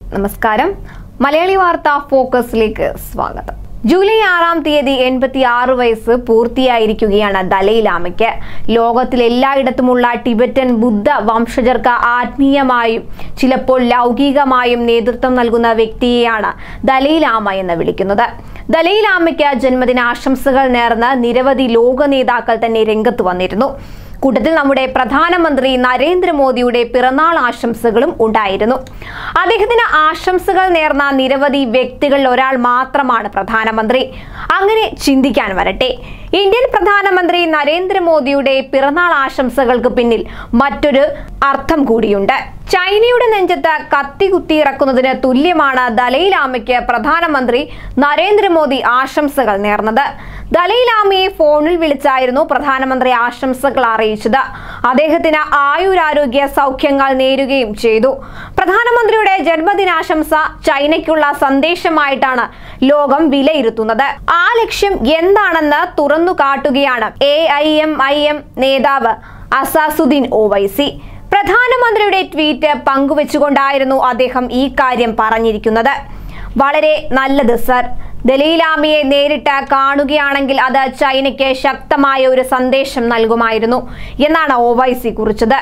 നമസ്കാരം മലയാളി വാർത്ത ഫോക്കസിലേക്ക് സ്വാഗതം ജൂലൈ ആറാം തീയതി എൺപത്തി ആറ് വയസ്സ് പൂർത്തിയായിരിക്കുകയാണ് ദലൈലാമയ്ക്ക് ലോകത്തിൽ എല്ലായിടത്തുമുള്ള ടിബറ്റൻ ബുദ്ധ വംശജർക്ക് ആത്മീയമായും ചിലപ്പോൾ ലൗകികമായും നേതൃത്വം നൽകുന്ന വ്യക്തിയെയാണ് ദലൈലാമ എന്ന് വിളിക്കുന്നത് ദലൈലാമയ്ക്ക് ജന്മദിനാശംസകൾ നേർന്ന് നിരവധി ലോക നേതാക്കൾ തന്നെ രംഗത്ത് വന്നിരുന്നു കൂട്ടത്തിൽ നമ്മുടെ പ്രധാനമന്ത്രി നരേന്ദ്രമോദിയുടെ പിറന്നാൾ ആശംസകളും ഉണ്ടായിരുന്നു അദ്ദേഹത്തിന് ആശംസകൾ നേർന്ന നിരവധി വ്യക്തികളിൽ ഒരാൾ മാത്രമാണ് പ്രധാനമന്ത്രി അങ്ങനെ ചിന്തിക്കാൻ വരട്ടെ ഇന്ത്യൻ പ്രധാനമന്ത്രി നരേന്ദ്രമോദിയുടെ പിറന്നാൾ ആശംസകൾക്ക് പിന്നിൽ മറ്റൊരു അർത്ഥം കൂടിയുണ്ട് ചൈനയുടെ നെഞ്ചത്ത് കത്തി കുത്തി ഇറക്കുന്നതിന് തുല്യമാണ് ദലൈലാമയ്ക്ക് പ്രധാനമന്ത്രി നരേന്ദ്രമോദി ആശംസകൾ നേർന്നത് ദലൈലാമയെ ഫോണിൽ വിളിച്ചായിരുന്നു പ്രധാനമന്ത്രി ആശംസകൾ അറിയിച്ചത് അദ്ദേഹത്തിന് ആയുരാരോഗ്യ സൗഖ്യങ്ങൾ നേരുകയും ചെയ്തു പ്രധാനമന്ത്രിയുടെ ജന്മദിനാശംസ ചൈനയ്ക്കുള്ള സന്ദേശമായിട്ടാണ് ലോകം വിലയിരുത്തുന്നത് ആ ലക്ഷ്യം എന്താണെന്ന് തുറന്നു കാട്ടുകയാണ് A I M I M നേതാവ് അസാസുദ്ദീൻ ഒവൈസി പ്രധാനമന്ത്രിയുടെ ട്വീറ്റ് പങ്കുവെച്ചുകൊണ്ടായിരുന്നു അദ്ദേഹം ഈ കാര്യം പറഞ്ഞിരിക്കുന്നത് വളരെ നല്ലത് സർ ദലീലാമിയെ നേരിട്ട് കാണുകയാണെങ്കിൽ അത് ചൈനയ്ക്ക് ശക്തമായ ഒരു സന്ദേശം നൽകുമായിരുന്നു എന്നാണ് ഒവൈസി കുറിച്ചത്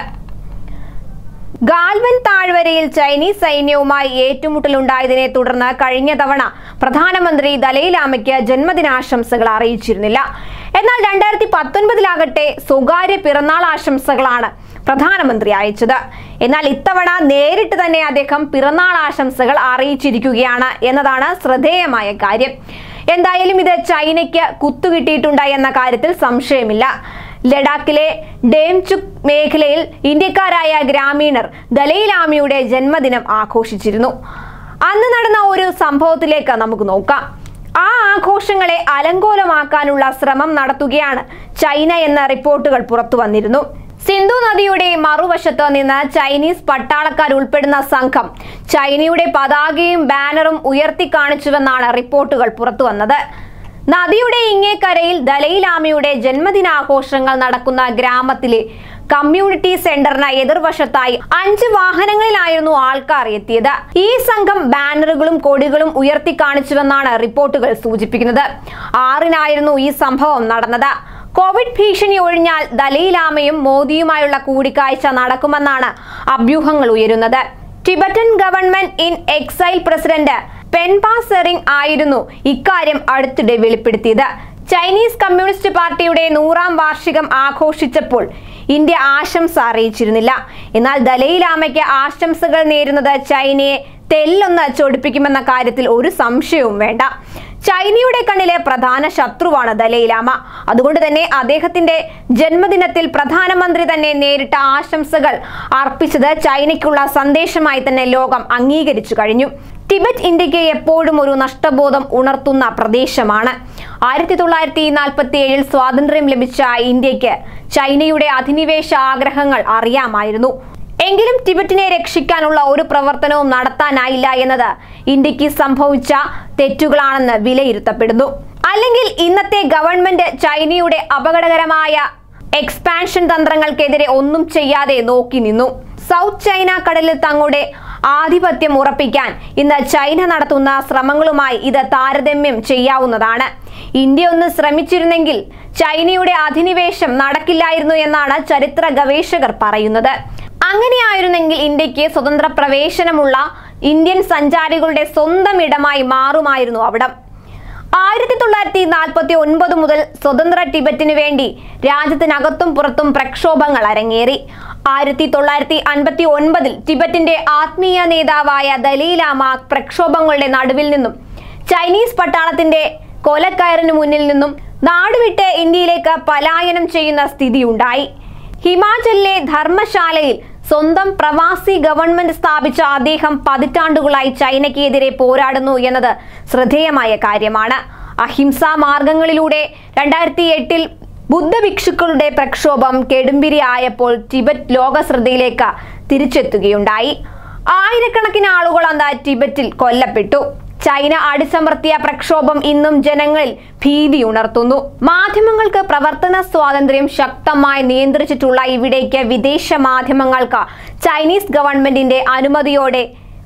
ഗാൽവൻ താഴ്വരയിൽ ചൈനീസ് സൈന്യവുമായി ഏറ്റുമുട്ടലുണ്ടായതിനെ തുടർന്ന് കഴിഞ്ഞ തവണ പ്രധാനമന്ത്രി ദലൈലാമയ്ക്ക് ജന്മദിനാശംസകൾ അറിയിച്ചിരുന്നില്ല എന്നാൽ രണ്ടായിരത്തി പത്തൊൻപതിലാകട്ടെ സ്വകാര്യ പിറന്നാൾ ആശംസകളാണ് പ്രധാനമന്ത്രി അയച്ചത് എന്നാൽ ഇത്തവണ നേരിട്ട് തന്നെ അദ്ദേഹം പിറന്നാൾ ആശംസകൾ അറിയിച്ചിരിക്കുകയാണ് എന്നതാണ് ശ്രദ്ധേയമായ കാര്യം എന്തായാലും ഇത് ചൈനയ്ക്ക് കുത്തുകിട്ടിയിട്ടുണ്ട് എന്ന കാര്യത്തിൽ സംശയമില്ല ലഡാക്കിലെ ഡേംചുക് മേഖലയിൽ ഇന്ത്യക്കാരായ ഗ്രാമീണർ ദലൈലാമിയുടെ ജന്മദിനം ആഘോഷിച്ചിരുന്നു അന്ന് നടന്ന ഒരു സംഭവത്തിലേക്ക് നമുക്ക് നോക്കാം ആ ആഘോഷങ്ങളെ അലങ്കോലമാക്കാനുള്ള ശ്രമം നടത്തുകയാണ് ചൈന എന്ന റിപ്പോർട്ടുകൾ പുറത്തു വന്നിരുന്നു സിന്ധു നദിയുടെ മറുവശത്ത് നിന്ന് ചൈനീസ് പട്ടാളക്കാർ ഉൾപ്പെടുന്ന സംഘം ചൈനയുടെ പതാകയും ബാനറും ഉയർത്തി കാണിച്ചുവെന്നാണ് റിപ്പോർട്ടുകൾ പുറത്തു വന്നത് നദിയുടെ ഇങ്ങേക്കരയിൽ ദലൈലാമയുടെ ജന്മദിനാഘോഷങ്ങൾ നടക്കുന്ന ഗ്രാമത്തിലെ കമ്മ്യൂണിറ്റി സെന്ററിന് എതിർവശത്തായി അഞ്ച് വാഹനങ്ങളിലായിരുന്നു ആൾക്കാർ എത്തിയത് ഈ സംഘം ബാനറുകളും കൊടികളും ഉയർത്തി കാണിച്ചുവെന്നാണ് റിപ്പോർട്ടുകൾ സൂചിപ്പിക്കുന്നത് ആറിനായിരുന്നു ഈ സംഭവം നടന്നത് കോവിഡ് ഭീഷണി ഒഴിഞ്ഞാൽ ദലൈലാമയും മോദിയുമായുള്ള കൂടിക്കാഴ്ച നടക്കുമെന്നാണ് അഭ്യൂഹങ്ങൾ ഉയരുന്നത് Tibetan government in exile president Penpa Tsering ആയിരുന്നു ഇക്കാര്യം അടുത്തിടെ വെളിപ്പെടുത്തിയത് ചൈനീസ് കമ്മ്യൂണിസ്റ്റ് പാർട്ടിയുടെ നൂറാം വാർഷികം ആഘോഷിച്ചപ്പോൾ ഇന്ത്യ ആശംസ അറിയിച്ചിരുന്നില്ല എന്നാൽ ദലൈലാമയ്ക്ക് ആശംസകൾ നേരുന്നത് ചൈനയെ തെല്ലൊന്ന് ചൊടിപ്പിക്കുമെന്ന കാര്യത്തിൽ ഒരു സംശയവും വേണ്ട ചൈനയുടെ കണ്ണിലെ പ്രധാന ശത്രുവാണ് ദലൈലാമ അതുകൊണ്ട് തന്നെ അദ്ദേഹത്തിന്റെ ജന്മദിനത്തിൽ പ്രധാനമന്ത്രി തന്നെ നേരിട്ട ആശംസകൾ അർപ്പിച്ചത് ചൈനയ്ക്കുള്ള സന്ദേശമായി തന്നെ ലോകം അംഗീകരിച്ചു കഴിഞ്ഞു ടിബറ്റ് ഇന്ത്യക്ക് എപ്പോഴും ഒരു നഷ്ടബോധം ഉണർത്തുന്ന പ്രദേശമാണ് ആയിരത്തി തൊള്ളായിരത്തി നാൽപ്പത്തി ഏഴിൽ സ്വാതന്ത്ര്യം ലഭിച്ച ഇന്ത്യക്ക് ചൈനയുടെ അധിനിവേശ ആഗ്രഹങ്ങൾ അറിയാമായിരുന്നു എങ്കിലും ടിബറ്റിനെ രക്ഷിക്കാനുള്ള ഒരു പ്രവർത്തനവും നടത്താനായില്ല എന്നത് ഇന്ത്യക്ക് സംഭവിച്ച തെറ്റുകളാണെന്ന് വിലയിരുത്തപ്പെടുന്നു അല്ലെങ്കിൽ ഇന്നത്തെ ഗവൺമെന്റ് ചൈനയുടെ അപകടകരമായ എക്സ്പാൻഷൻ തന്ത്രങ്ങൾക്കെതിരെ ഒന്നും ചെയ്യാതെ നോക്കി നിന്നു സൗത്ത് ചൈന കടലിൽ തങ്ങളുടെ ആധിപത്യം ഉറപ്പിക്കാൻ ഇന്ന് ചൈന നടത്തുന്ന ശ്രമങ്ങളുമായി ഇത് താരതമ്യം ചെയ്യാവുന്നതാണ് ഇന്ത്യ ഒന്ന് ശ്രമിച്ചിരുന്നെങ്കിൽ ചൈനയുടെ അധിനിവേശം നടക്കില്ലായിരുന്നു എന്നാണ് ചരിത്ര ഗവേഷകർ പറയുന്നത് അങ്ങനെയായിരുന്നെങ്കിൽ ഇന്ത്യക്ക് സ്വതന്ത്ര പ്രവേശനമുള്ള ഇന്ത്യൻ സഞ്ചാരികളുടെ സ്വന്തം ഇടമായി മാറുമായിരുന്നു അവിടം ആയിരത്തി തൊള്ളായിരത്തി നാൽപ്പത്തി ഒൻപത് മുതൽ സ്വതന്ത്ര ടിബറ്റിന് വേണ്ടി രാജ്യത്തിനകത്തും പുറത്തും പ്രക്ഷോഭങ്ങൾ അരങ്ങേറി ആയിരത്തി തൊള്ളായിരത്തി അൻപത്തി ഒൻപതിൽ ടിബറ്റിന്റെ ആത്മീയ നേതാവായ ദലീലാമ പ്രക്ഷോഭങ്ങളുടെ നടുവിൽ നിന്നും ചൈനീസ് പട്ടാളത്തിന്റെ കൊലക്കയറിന് മുന്നിൽ നിന്നും നാടുവിട്ട് ഇന്ത്യയിലേക്ക് പലായനം ചെയ്യുന്ന സ്ഥിതിയുണ്ടായി ഹിമാചലിലെ ധർമ്മശാലയിൽ സ്വന്തം പ്രവാസി ഗവൺമെന്റ് സ്ഥാപിച്ച അദ്ദേഹം പതിറ്റാണ്ടുകളായി ചൈനയ്ക്കെതിരെ പോരാടുന്നു എന്നത് ശ്രദ്ധേയമായ കാര്യമാണ് അഹിംസാ മാർഗങ്ങളിലൂടെ രണ്ടായിരത്തി എട്ടിൽ ബുദ്ധഭിക്ഷുക്കളുടെ പ്രക്ഷോഭം കെടുമ്പിരി ആയപ്പോൾ ടിബറ്റ് ലോക ശ്രദ്ധയിലേക്ക് തിരിച്ചെത്തുകയുണ്ടായി ആയിരക്കണക്കിന് ആളുകൾ അന്ന് ടിബറ്റിൽ കൊല്ലപ്പെട്ടു ചൈന അടിച്ചമർത്തിയ പ്രക്ഷോഭം ഇന്നും ജനങ്ങളിൽ ഭീതി ഉണർത്തുന്നു മാധ്യമങ്ങൾക്ക് പ്രവർത്തന സ്വാതന്ത്ര്യം ശക്തമായി നിയന്ത്രിച്ചിട്ടുള്ള ഇവിടേക്ക് വിദേശ മാധ്യമങ്ങൾക്ക് ചൈനീസ് ഗവൺമെന്റിന്റെ അനുമതിയോടെ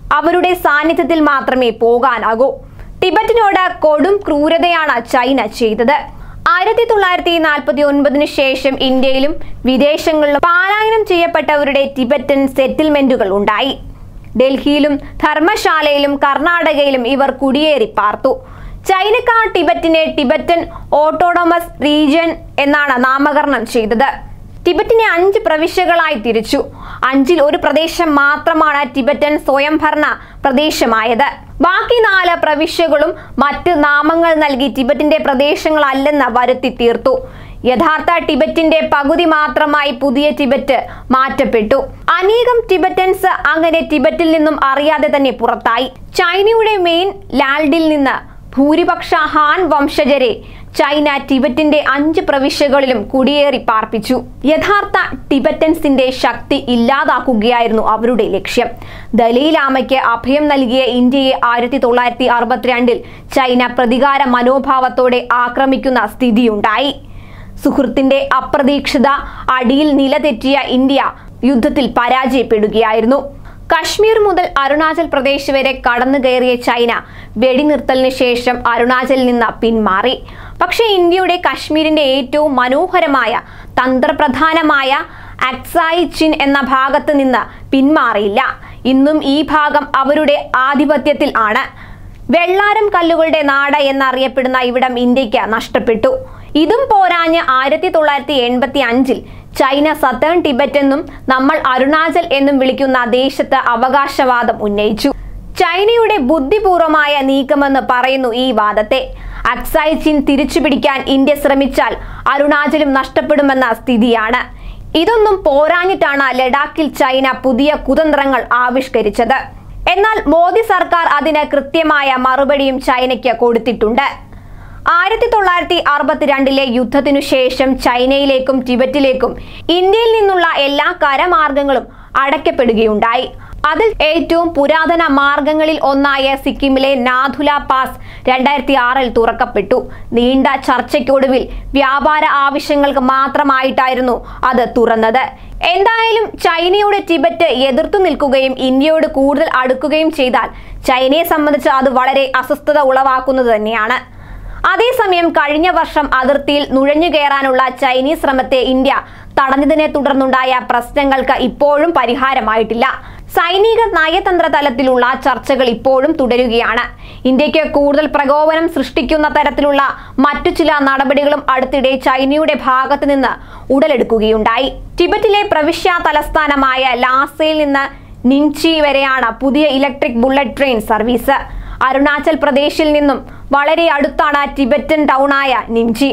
അവരുടെ സാന്നിധ്യത്തിൽ മാത്രമേ പോകാനാകൂ ടിബറ്റിനോട് കൊടും ക്രൂരതയാണ് ചൈന ചെയ്തത് ആയിരത്തി തൊള്ളായിരത്തി നാൽപ്പത്തി ഒൻപതിനു ശേഷം ഇന്ത്യയിലും വിദേശങ്ങളിലും പാലായനം ചെയ്യപ്പെട്ടവരുടെ ടിബറ്റൻ സെറ്റിൽമെന്റുകൾ ഉണ്ടായി ഡൽഹിയിലും ധർമ്മശാലയിലും കർണാടകയിലും ഇവർ കുടിയേറി പാർത്തു ചൈനക്കാർ ടിബറ്റിനെ ടിബറ്റൻ ഓട്ടോണമസ് റീജിയൻ എന്നാണ് നാമകരണം ചെയ്തത് ടിബറ്റിനെ അഞ്ച് പ്രവിശ്യകളായി തിരിച്ചു അഞ്ചിൽ ഒരു പ്രദേശം മാത്രമാണ് ടിബറ്റൻ സ്വയംഭരണ പ്രദേശമായത് ബാക്കി നാല് പ്രവിശ്യകളും മറ്റ് നാമങ്ങൾ നൽകി ടിബറ്റിന്റെ പ്രദേശങ്ങളല്ലെന്ന് വരുത്തി തീർത്തു യഥാർത്ഥ ടിബറ്റിന്റെ പകുതി മാത്രമായി പുതിയ ടിബറ്റ് മാറ്റപ്പെട്ടു അനേകം ടിബറ്റൻസ് അങ്ങനെ ടിബറ്റിൽ നിന്നും അറിയാതെ തന്നെ പുറത്തായി ചൈനയുടെ മെയിൻ ലാൽഡിൽ നിന്ന് ഭൂരിപക്ഷ ഹാൻ വംശജരെ ചൈന ടിബറ്റിന്റെ അഞ്ച് പ്രവിശ്യകളിലും കുടിയേറി പാർപ്പിച്ചു യഥാർത്ഥ ടിബറ്റൻസിന്റെ ശക്തി ഇല്ലാതാക്കുകയായിരുന്നു അവരുടെ ലക്ഷ്യം ദലൈലാമയ്ക്ക് അഭയം നൽകിയ ഇന്ത്യയെ ആയിരത്തി തൊള്ളായിരത്തി അറുപത്തിരണ്ടിൽ ചൈന പ്രതികാര മനോഭാവത്തോടെ ആക്രമിക്കുന്ന സ്ഥിതിയുണ്ടായി സുഹൃത്തിന്റെ അപ്രതീക്ഷിത അടിയിൽ നിലതെറ്റിയ ഇന്ത്യ യുദ്ധത്തിൽ പരാജയപ്പെടുകയായിരുന്നു കശ്മീർ മുതൽ അരുണാചൽ പ്രദേശ് വരെ കടന്നു കയറിയ ചൈന വെടിനിർത്തലിന് ശേഷം അരുണാചലിൽ നിന്ന് പിന്മാറി പക്ഷേ ഇന്ത്യയുടെ കശ്മീരിന്റെ ഏറ്റവും മനോഹരമായ തന്ത്രപ്രധാനമായ അക്സായി ചിൻ എന്ന ഭാഗത്ത് നിന്ന് പിന്മാറിയില്ല ഇന്നും ഈ ഭാഗം അവരുടെ ആധിപത്യത്തിൽ ആണ് വെള്ളാരം കല്ലുകളുടെ നാട് എന്നറിയപ്പെടുന്ന ഇവിടം ഇന്ത്യക്ക് നഷ്ടപ്പെട്ടു ഇതും പോരാഞ്ഞ് ആയിരത്തി തൊള്ളായിരത്തി എൺപത്തി അഞ്ചിൽ ചൈന സത്തേൺ ടിബറ്റ് എന്നും നമ്മൾ അരുണാചൽ എന്നും വിളിക്കുന്ന ദേശത്ത് അവകാശവാദം ഉന്നയിച്ചു ചൈനയുടെ ബുദ്ധിപൂർവമായ നീക്കമെന്ന് പറയുന്നു ഈ വാദത്തെ അക്സായ് ചിൻ തിരിച്ചുപിടിക്കാൻ ഇന്ത്യ ശ്രമിച്ചാൽ അരുണാചലും നഷ്ടപ്പെടുമെന്ന സ്ഥിതിയാണ് ഇതൊന്നും പോരാഞ്ഞിട്ടാണ് ലഡാക്കിൽ ചൈന പുതിയ കുതന്ത്രങ്ങൾ ആവിഷ്കരിച്ചത് എന്നാൽ മോദി സർക്കാർ അതിന് കൃത്യമായ മറുപടിയും ചൈനയ്ക്ക് കൊടുത്തിട്ടുണ്ട് ആയിരത്തി തൊള്ളായിരത്തി അറുപത്തിരണ്ടിലെ യുദ്ധത്തിനു ശേഷം ചൈനയിലേക്കും ടിബറ്റിലേക്കും ഇന്ത്യയിൽ നിന്നുള്ള എല്ലാ കരമാർഗങ്ങളും അടയ്ക്കപ്പെടുകയുണ്ടായി അതിൽ ഏറ്റവും പുരാതന മാർഗങ്ങളിൽ ഒന്നായ സിക്കിമിലെ നാഥുല പാസ് രണ്ടായിരത്തി ആറിൽ തുറക്കപ്പെട്ടു നീണ്ട ചർച്ചയ്ക്കൊടുവിൽ വ്യാപാര ആവശ്യങ്ങൾക്ക് മാത്രമായിട്ടായിരുന്നു അത് തുറന്നത് എന്തായാലും ചൈനയുടെ ടിബറ്റ് എതിർത്തു നിൽക്കുകയും ഇന്ത്യയോട് കൂടുതൽ അടുക്കുകയും ചെയ്താൽ ചൈനയെ സംബന്ധിച്ച് അത് വളരെ അസ്വസ്ഥത ഉളവാക്കുന്നത് തന്നെയാണ് അതേസമയം കഴിഞ്ഞ വർഷം അതിർത്തിയിൽ നുഴഞ്ഞു കയറാനുള്ള ചൈനീസ് ശ്രമത്തെ ഇന്ത്യ തടഞ്ഞതിനെ തുടർന്നുണ്ടായ പ്രശ്നങ്ങൾക്ക് ഇപ്പോഴും പരിഹാരമായിട്ടില്ല സൈനിക നയതന്ത്ര തലത്തിലുള്ള ചർച്ചകൾ ഇപ്പോഴും തുടരുകയാണ് ഇന്ത്യക്ക് കൂടുതൽ പ്രകോപനം സൃഷ്ടിക്കുന്ന തരത്തിലുള്ള മറ്റു ചില നടപടികളും അടുത്തിടെ ചൈനയുടെ ഭാഗത്ത് നിന്ന് ഉടലെടുക്കുകയുണ്ടായി ടിബറ്റിലെ പ്രവിശ്യ തലസ്ഥാനമായ ലാസയിൽ നിന്ന് നിൻചി വരെയാണ് പുതിയ electric bullet train service Arunachal പ്രദേശിൽ നിന്നും വളരെ അടുത്താണ് ടിബറ്റൻ ടൗണായ നിംചി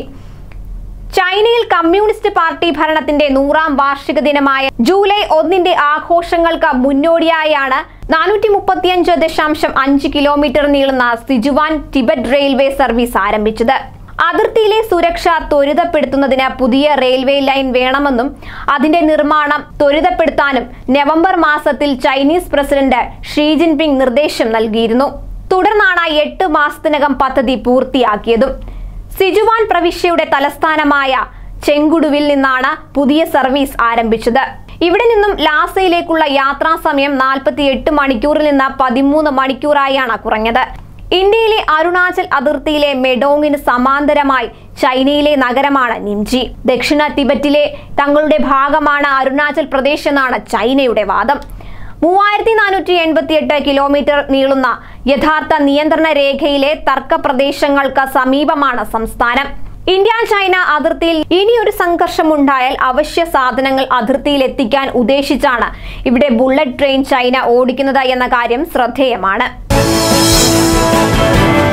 ചൈനയിൽ കമ്മ്യൂണിസ്റ്റ് പാർട്ടി ഭരണത്തിന്റെ നൂറാം വാർഷിക ദിനമായ ജൂലൈ ഒന്നിന്റെ ആഘോഷങ്ങൾക്ക് മുന്നോടിയായാണ് നാനൂറ്റി മുപ്പത്തിയഞ്ച് ദശാംശം അഞ്ച് കിലോമീറ്റർ നീളുന്ന സിജുവാൻ ടിബറ്റ് റെയിൽവേ സർവീസ് ആരംഭിച്ചത് അതിർത്തിയിലെ സുരക്ഷ ത്വരിതപ്പെടുത്തുന്നതിന് പുതിയ റെയിൽവേ ലൈൻ വേണമെന്നും അതിന്റെ നിർമ്മാണം ത്വരിതപ്പെടുത്താനും നവംബർ മാസത്തിൽ ചൈനീസ് പ്രസിഡന്റ് ഷീ ജിൻപിങ് നിർദ്ദേശം നൽകിയിരുന്നു തുടർന്നാണ് എട്ട് മാസത്തിനകം പദ്ധതി പൂർത്തിയാക്കിയതും സിജുവാൻ പ്രവിശ്യയുടെ തലസ്ഥാനമായ ചെങ്കുടുവിൽ നിന്നാണ് പുതിയ സർവീസ് ആരംഭിച്ചത് ഇവിടെ നിന്നും ലാസയിലേക്കുള്ള യാത്രാ സമയം നാൽപ്പത്തി എട്ട് മണിക്കൂറിൽ നിന്ന് പതിമൂന്ന് മണിക്കൂറായാണ് കുറഞ്ഞത് ഇന്ത്യയിലെ അരുണാചൽ അതിർത്തിയിലെ മെഡോങ്ങിന് സമാന്തരമായി ചൈനയിലെ നഗരമാണ് നിംജി ദക്ഷിണ തിബറ്റിലെ തങ്ങളുടെ ഭാഗമാണ് അരുണാചൽ പ്രദേശ് എന്നാണ് ചൈനയുടെ വാദം മൂവായിരത്തി നാനൂറ്റി എൺപത്തി എട്ട് കിലോമീറ്റർ നീളുന്ന യഥാർത്ഥ നിയന്ത്രണ രേഖയിലെ തർക്ക പ്രദേശങ്ങൾക്ക് സമീപമാണ് സംസ്ഥാനം ഇന്ത്യ ചൈന അതിർത്തിയിൽ ഇനിയൊരു സംഘർഷം ഉണ്ടായാൽ അവശ്യ സാധനങ്ങൾ അതിർത്തിയിൽ എത്തിക്കാൻ ഉദ്ദേശിച്ചാണ് ഇവിടെ ബുള്ളറ്റ് ട്രെയിൻ ചൈന ഓടിക്കുന്നത് എന്ന കാര്യം ശ്രദ്ധേയമാണ്